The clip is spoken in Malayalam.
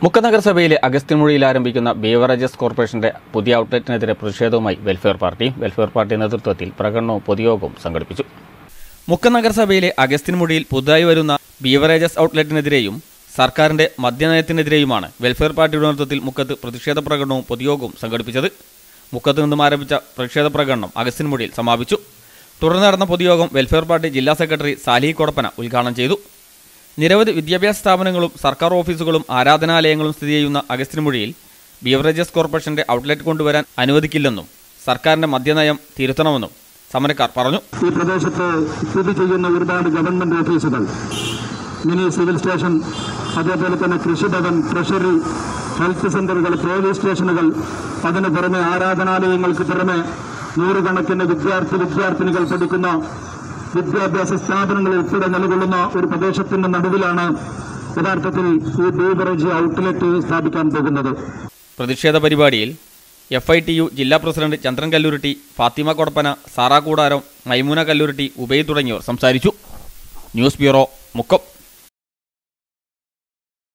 മുക്കം നഗരസഭയിലെ അഗസ്ത്യമുഴിയിൽ ആരംഭിക്കുന്ന ബീവറേജസ് കോർപ്പറേഷന്റെ പുതിയ ഔട്ട്ലെറ്റിനെതിരെ പ്രതിഷേധവുമായി വെൽഫെയർ പാർട്ടിയും വെൽഫെയർ പാർട്ടി നേതൃത്വത്തിൽ പ്രകടനവും പൊതുയോഗവും സംഘടിപ്പിച്ചു മുക്കം നഗരസഭയിലെ അഗസ്ത്യൻമുടിയിൽ പുതുതായി വരുന്ന ബീവറേജസ് ഔട്ട്ലെറ്റിനെതിരെയും സർക്കാരിന്റെ മദ്യനയത്തിനെതിരെയുമാണ് വെൽഫെയർ പാർട്ടിയുടെ നേതൃത്വത്തിൽ മുക്കത്ത് പ്രതിഷേധ പ്രകടനവും പൊതുയോഗവും സംഘടിപ്പിച്ചത് മുക്കത്ത് നിന്നും ആരംഭിച്ച പ്രതിഷേധ പ്രകടനം അഗസ്ത്യൻമുടിയിൽ സമാപിച്ചു തുടർന്ന് നടന്ന പൊതുയോഗം വെൽഫെയർ പാർട്ടി ജില്ലാ സെക്രട്ടറി സാലി കൊടപ്പന ഉദ്ഘാടനം ചെയ്തു നിരവധി വിദ്യാഭ്യാസ സ്ഥാപനങ്ങളും സർക്കാർ ഓഫീസുകളും ആരാധനാലയങ്ങളും സ്ഥിതി ചെയ്യുന്ന അഗസ്ത്യൻമുഴിയിൽ ബീവറേജസ് കോർപ്പറേഷന്റെ ഔട്ട്ലെറ്റ് കൊണ്ടുവരാൻ അനുവദിക്കില്ലെന്നും സർക്കാരിന്റെ മദ്യനയം തിരുത്തണമെന്നും സമരക്കാർ പറഞ്ഞു ഈ പ്രദേശത്ത് സ്ഥിതി ചെയ്യുന്ന ഒരുപാട് ഗവൺമെന്റ് ഓഫീസുകൾ മിനി സിവിൽ സ്റ്റേഷൻ അതേപോലെ തന്നെ കൃഷിഭവൻ ട്രഷറി ഹെൽത്ത് സെന്ററുകൾ പോലീസ് സ്റ്റേഷനുകൾ അതിന് പുറമെ ആരാധനാലയങ്ങൾക്ക് പുറമെ നൂറുകണക്കിന് വിദ്യാർത്ഥി വിദ്യാർത്ഥിനികൾ പഠിക്കുന്ന വിദ്യാഭ്യാസ സ്ഥാപനങ്ങൾ ഉൾപ്പെടെ നിലകൊള്ളുന്ന ഒരു പ്രദേശത്തിന്റെ നടുവിലാണ് യഥാർത്ഥത്തിൽ ഈ ബീവറേജ് ഔട്ട്ലെറ്റ് സ്ഥാപിക്കാൻ പോകുന്നത് പ്രതിഷേധ പരിപാടിയിൽ എഫ് ഐ ടി യു ജില്ലാ പ്രസിഡന്റ് ചന്ദ്രൻ കല്ലൂരിട്ടി ഫാത്തിമ കൊടപ്പന സാറാ കൂടാരം മൈമൂന കല്ലൂരിട്ടി ഉബൈ തുടങ്ങിയവർ സംസാരിച്ചു ന്യൂസ് ബ്യൂറോ മുക്കം